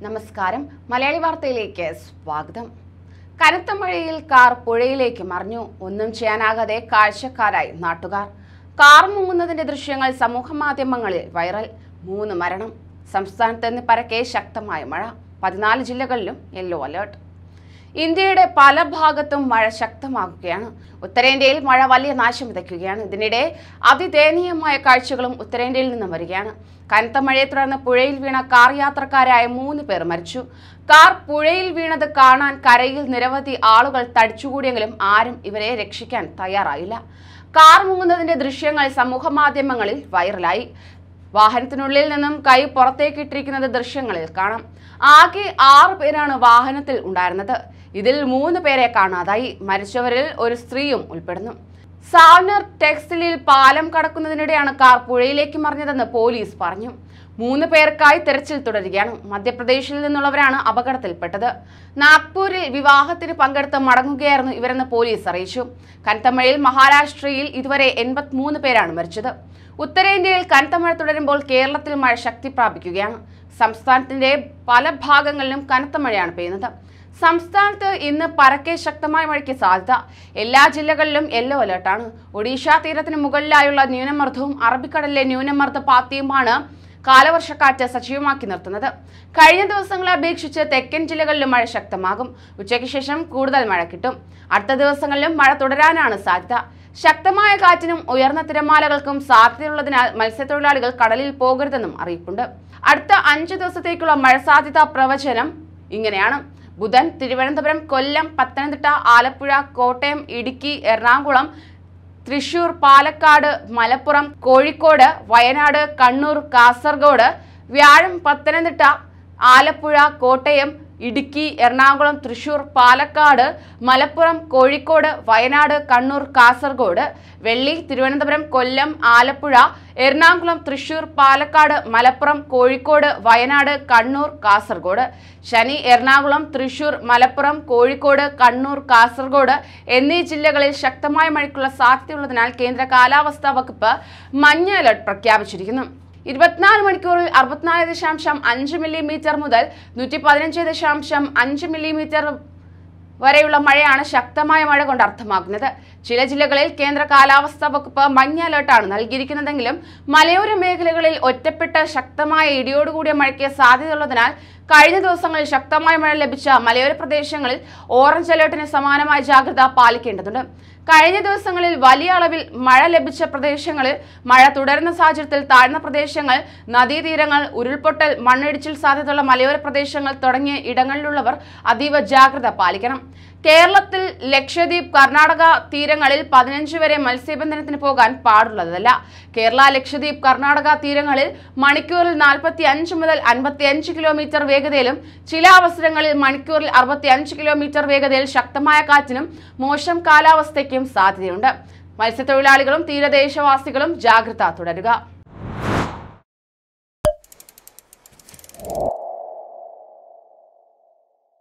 നമസ്കാരം മലയാളി വാർത്തയിലേക്ക് സ്വാഗതം കനത്ത മഴയിൽ കാർ പുഴയിലേക്ക് മറിഞ്ഞു ഒന്നും ചെയ്യാനാകാതെ കാഴ്ചക്കാരായി നാട്ടുകാർ കാർ മുങ്ങുന്നതിന്റെ ദൃശ്യങ്ങൾ സമൂഹ മാധ്യമങ്ങളിൽ വൈറൽ മൂന്ന് മരണം സംസ്ഥാനത്ത് നിന്ന് പരക്കെ ശക്തമായ മഴ പതിനാല് ജില്ലകളിലും യെല്ലോ അലേർട്ട് ഇന്ത്യയുടെ പല ഭാഗത്തും മഴ ശക്തമാകുകയാണ് ഉത്തരേന്ത്യയിൽ മഴ വലിയ നാശം വിതയ്ക്കുകയാണ് ഇതിനിടെ അതിദയനീയമായ കാഴ്ചകളും ഉത്തരേന്ത്യയിൽ നിന്നും വരികയാണ് കനത്ത മഴയെ തുടർന്ന് പുഴയിൽ വീണ കാർ യാത്രക്കാരായ മൂന്ന് പേർ മരിച്ചു കാർ പുഴയിൽ വീണത് കാണാൻ കരയിൽ നിരവധി ആളുകൾ തടിച്ചുകൂടിയെങ്കിലും ആരും ഇവരെ രക്ഷിക്കാൻ തയ്യാറായില്ല കാർ മുങ്ങുന്നതിന്റെ ദൃശ്യങ്ങൾ സമൂഹ മാധ്യമങ്ങളിൽ വൈറലായി വാഹനത്തിനുള്ളിൽ നിന്നും കൈ പുറത്തേക്ക് ഇട്ടിരിക്കുന്നത് ദൃശ്യങ്ങളിൽ കാണാം ആകെ ആറ് പേരാണ് വാഹനത്തിൽ ഉണ്ടായിരുന്നത് ഇതിൽ മൂന്ന് പേരെ കാണാതായി മരിച്ചവരിൽ ഒരു സ്ത്രീയും ഉൾപ്പെടുന്നു സാവനർ ടെക്സ്റ്റൈലിൽ പാലം കടക്കുന്നതിനിടെയാണ് കാർ പുഴയിലേക്ക് മറിഞ്ഞതെന്ന് പോലീസ് പറഞ്ഞു മൂന്ന് പേർക്കായി തെരച്ചിൽ തുടരുകയാണ് മധ്യപ്രദേശിൽ നിന്നുള്ളവരാണ് അപകടത്തിൽപ്പെട്ടത് നാഗ്പൂരിൽ വിവാഹത്തിന് പങ്കെടുത്ത് മടങ്ങുകയായിരുന്നു ഇവരെന്ന് പോലീസ് അറിയിച്ചു കനത്തമഴയിൽ മഹാരാഷ്ട്രയിൽ ഇതുവരെ എൺപത്തിമൂന്ന് പേരാണ് മരിച്ചത് ഉത്തരേന്ത്യയിൽ കനത്ത മഴ തുടരുമ്പോൾ കേരളത്തിൽ മഴ ശക്തി പ്രാപിക്കുകയാണ് സംസ്ഥാനത്തിന്റെ പല ഭാഗങ്ങളിലും കനത്ത മഴയാണ് പെയ്യുന്നത് സംസ്ഥാനത്ത് ഇന്ന് പരക്കെ ശക്തമായ മഴയ്ക്ക് സാധ്യത എല്ലാ ജില്ലകളിലും യെല്ലോ അലേർട്ടാണ് ഒഡീഷ തീരത്തിന് മുകളിലായുള്ള ന്യൂനമർദ്ദവും അറബിക്കടലിലെ ന്യൂനമർദ്ദ പാത്തിയുമാണ് കാലവർഷക്കാറ്റ് സജീവമാക്കി നിർത്തുന്നത് കഴിഞ്ഞ ദിവസങ്ങളെ അപേക്ഷിച്ച് തെക്കൻ ജില്ലകളിലും മഴ ശക്തമാകും ഉച്ചയ്ക്ക് ശേഷം കൂടുതൽ മഴ കിട്ടും അടുത്ത ദിവസങ്ങളിലും മഴ തുടരാനാണ് സാധ്യത ശക്തമായ കാറ്റിനും ഉയർന്ന തിരമാലകൾക്കും സാധ്യതയുള്ളതിനാൽ മത്സ്യത്തൊഴിലാളികൾ കടലിൽ പോകരുതെന്നും അറിയിപ്പുണ്ട് അടുത്ത അഞ്ച് ദിവസത്തേക്കുള്ള മഴ സാധ്യത പ്രവചനം ഇങ്ങനെയാണ് ബുധൻ തിരുവനന്തപുരം കൊല്ലം പത്തനംതിട്ട ആലപ്പുഴ കോട്ടയം ഇടുക്കി എറണാകുളം തൃശൂർ പാലക്കാട് മലപ്പുറം കോഴിക്കോട് വയനാട് കണ്ണൂർ കാസർഗോഡ് വ്യാഴം പത്തനംതിട്ട ആലപ്പുഴ കോട്ടയം ഇടുക്കി എറണാകുളം തൃശൂർ പാലക്കാട് മലപ്പുറം കോഴിക്കോട് വയനാട് കണ്ണൂർ കാസർഗോഡ് വെള്ളി തിരുവനന്തപുരം കൊല്ലം ആലപ്പുഴ എറണാകുളം തൃശൂർ പാലക്കാട് മലപ്പുറം കോഴിക്കോട് വയനാട് കണ്ണൂർ കാസർഗോഡ് ശനി എറണാകുളം തൃശൂർ മലപ്പുറം കോഴിക്കോട് കണ്ണൂർ കാസർഗോഡ് എന്നീ ജില്ലകളിൽ ശക്തമായ മഴയ്ക്കുള്ള സാധ്യതയുള്ളതിനാൽ കേന്ദ്ര കാലാവസ്ഥാ വകുപ്പ് മഞ്ഞ അലർട്ട് പ്രഖ്യാപിച്ചിരിക്കുന്നു ഇരുപത്തിനാല് മണിക്കൂറിൽ അറുപത്തിനാല് ദശാംശം അഞ്ച് മില്ലിമീറ്റർ മുതൽ നൂറ്റി പതിനഞ്ച് ദശാംശം അഞ്ച് മില്ലിമീറ്റർ വരെയുള്ള മഴയാണ് ശക്തമായ മഴ കൊണ്ട് അർത്ഥമാക്കുന്നത് ചില ജില്ലകളിൽ കേന്ദ്ര കാലാവസ്ഥാ വകുപ്പ് മഞ്ഞ അലർട്ടാണ് നൽകിയിരിക്കുന്നതെങ്കിലും മലയോര മേഖലകളിൽ ഒറ്റപ്പെട്ട ശക്തമായ ഇടിയോടുകൂടിയ മഴയ്ക്ക് സാധ്യതയുള്ളതിനാൽ കഴിഞ്ഞ ദിവസങ്ങളിൽ ശക്തമായ മഴ ലഭിച്ച മലയോര പ്രദേശങ്ങളിൽ ഓറഞ്ച് അലർട്ടിന് സമാനമായ ജാഗ്രത പാലിക്കേണ്ടതുണ്ട് കഴിഞ്ഞ ദിവസങ്ങളിൽ വലിയ അളവിൽ മഴ ലഭിച്ച പ്രദേശങ്ങളിൽ മഴ തുടരുന്ന സാഹചര്യത്തിൽ താഴ്ന്ന പ്രദേശങ്ങൾ നദീതീരങ്ങൾ ഉരുൾപൊട്ടൽ മണ്ണിടിച്ചിൽ സാധ്യതയുള്ള മലയോര പ്രദേശങ്ങൾ തുടങ്ങിയ ഇടങ്ങളിലുള്ളവർ അതീവ ജാഗ്രത പാലിക്കണം കേരളത്തിൽ ലക്ഷദ്വീപ് കർണാടക തീരങ്ങളിൽ പതിനഞ്ച് വരെ മത്സ്യബന്ധനത്തിന് പോകാൻ പാടുള്ളതല്ല കേരള ലക്ഷദ്വീപ് കർണാടക തീരങ്ങളിൽ മണിക്കൂറിൽ നാൽപ്പത്തി അഞ്ച് മുതൽ അൻപത്തി അഞ്ച് കിലോമീറ്റർ വേഗതയിലും ചില അവസരങ്ങളിൽ മണിക്കൂറിൽ അറുപത്തി അഞ്ച് കിലോമീറ്റർ വേഗതയിൽ ശക്തമായ കാറ്റിനും മോശം കാലാവസ്ഥയ്ക്കും സാധ്യതയുണ്ട് മത്സ്യത്തൊഴിലാളികളും തീരദേശവാസികളും ജാഗ്രത തുടരുക